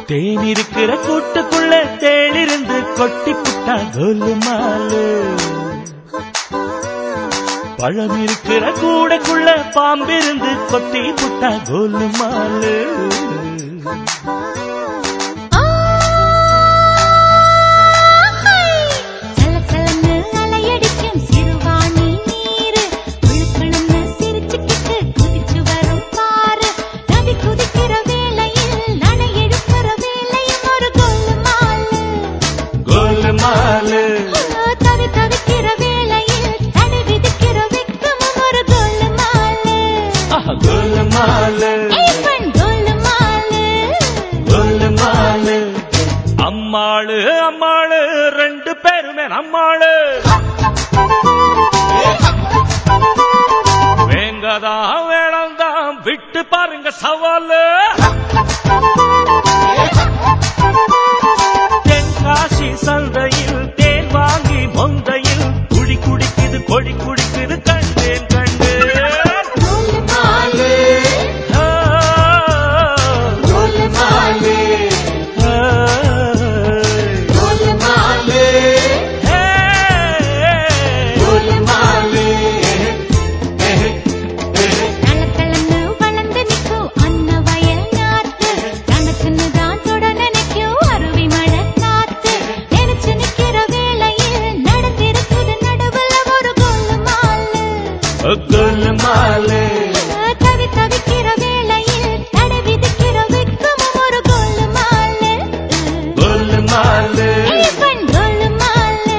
தேன் இருக்கிற கூட்டுக்குள்ள தேளிருந்து கொட்டி புட்டா கோலுமாலு பழம் இருக்கிற கூடைக்குள்ள பாம்பிருந்து கொத்தி புட்டா கோலுமாலு சலசலன்னு அலையடிக்கும் சிறுவாணி நீரு விழுக்கணும்னு சிரிச்சுக்கிட்டு குதிச்சு வரும் பாரு நதி குதிக்கிற வேளையில் நடை எடுக்கிற வேளையும் ஒரு கொல்லுமாலு கோலுமாலு தவி தவிக்கிற வேளையில் தடை விதிக்கிற வெக்கமும் ஒரு கொல்லுமாலு ஆஹா, கோலுமாலு ஏய் பெண் கொல்லுமாலு கோலுமாலு அம்மாளு அம்மாளு ரெண்டு பேருமே நம்மாளு வேங்கதான் வேணாம்தான் விட்டு பாருங்க சவாலு தென்காசி சந்தையில் தேன் வாங்கி மொந்தையில் குடி குடிக்குது கொடி குடிக்குது கண்டேன் கண்டேன் கொல்லுமாலு ஆ, கொல்லுமாலு ஆ, கொல்லுமாலு ஹே, கொல்லுமாலு தளதளன்னு வளர்ந்து நிக்கும் அன்ன வயல் நாத்து கணக்குன்னு தான் தொட நினைக்கும் அருவி மழை காத்து நினைச்சு நிக்கிற வேளையில் நடந்திருக்குது நடுவுல ஒரு கொல்லுமாலு கோலுமாலு தவி தவிக்கிற வேளையில் தடை விதிக்கிற வெக்கமும் ஒரு கொல்லுமாலு கோலுமாலு ஏய் பெண் கொல்லுமாலு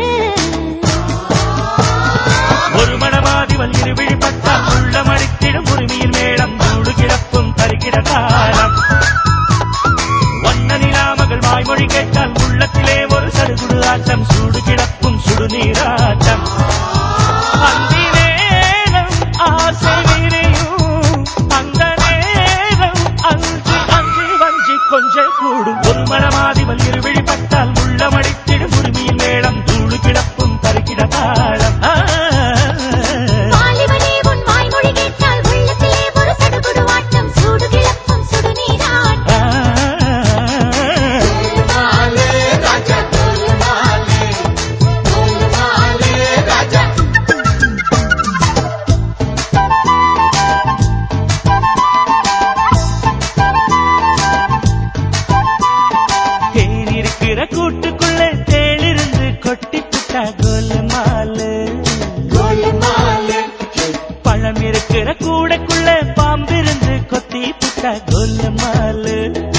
ஒரு மணமாதி வல்லிரு விழிப்பட்டால் உள்ள மடித்திடும் உரிமையின் மேடம் மூடு கிடப்பும் தருகிற காலம் வண்ண நிலாமகள் வாய்மொழி கேட்டால் உள்ளத்திலே ஒரு சடுகுடு ஆட்டம் சூடு கிடப்பும் சுடுநீராட்டம் அந்தி நேரம் ஆசை விரியும் அந்த நேரம் அஞ்சு அஞ்சு வஞ்சி கொஞ்சம் கூடும் ஒரு மணமாதி வல்லிரு விழிப்பட்டால் உள்ள மடித்திடும் உரிமையின் மேடம் தூடு கிடப்பும் தருகிற தாளம் ஆ. வாலிபனே உன் வாய்மொழி கேட்டால் உள்ளத்திலே ஒரு சடுகுடு வாட்டம் சூடு கிளப்பும் சுடுநீராட்டம் ஆ. தேன் இருக்கிற கூட்டுக்குள்ள தேளிருந்து கொட்டி புட்டா கோலமாலு பழம் இருக்கிற கூடைக்குள்ள பாம்பிருந்து கொத்தி புட்டா கோலமாலு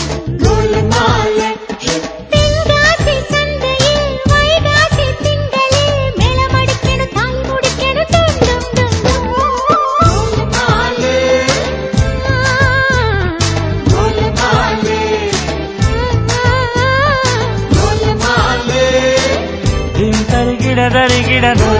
தென்காசி சந்தையில் வைகாசி திங்களில் மேளமடிக்கென தாலி முடிக்கென டும் டும் டும் டும். தின் தருகிட தருகிட